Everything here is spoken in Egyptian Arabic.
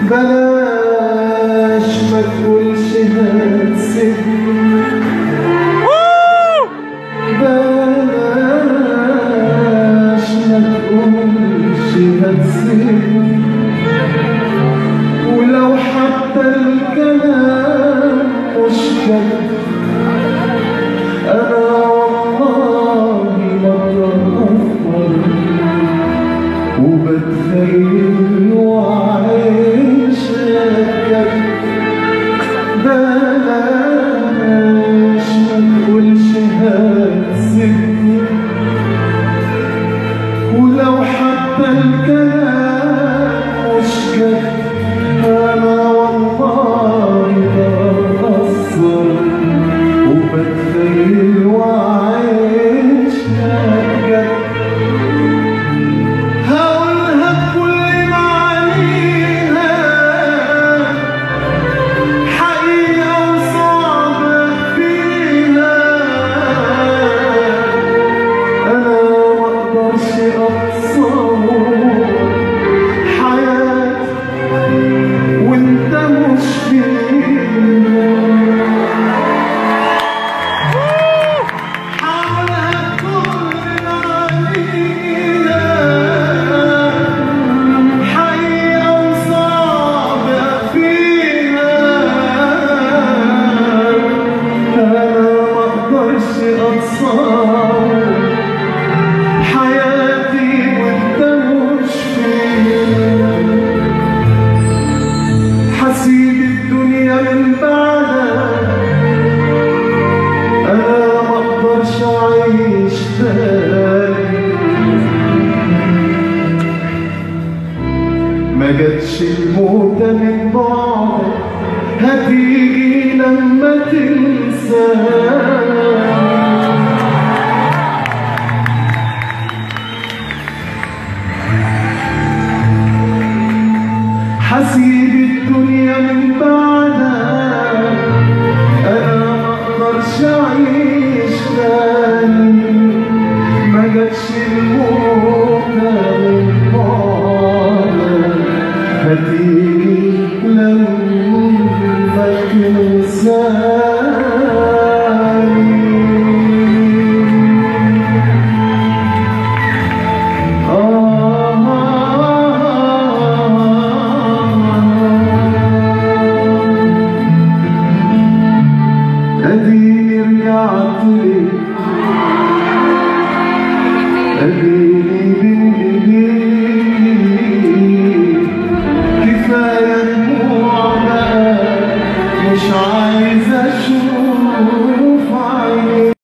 بلاش ما تقولش هتسيبني بلاش ما تقولش هتسيبني ولو حتى الكلام مش كده أنا والله بتغفر وبتخيل وعيش لك بلاش ما تقولش هتسيبني ولو حتى الكلام مش كده أنا والله بتأثر وبتخيل وعيش لك هقولها بكل معانيها حقيقة وصعبة فيها أنا مقدرش أتصور حياتي وأنت مش فيها حاولها بكل معانيها حقيقة وصعبة فيها أنا مقدرش أتصور حياتي وأنت مش فيها حسيب الدنيا من بعدك أنا مقدرش أعيش تاني ما جاتش الموتة من بعدك هتيجي لما تنساني حسيب الدنيا من بعدك انا مقدرش اعيش تاني ما جاتش الموتة من بعدك هتيجي لما تنساني أديني رجعت لك أديني بين إيديك كفاية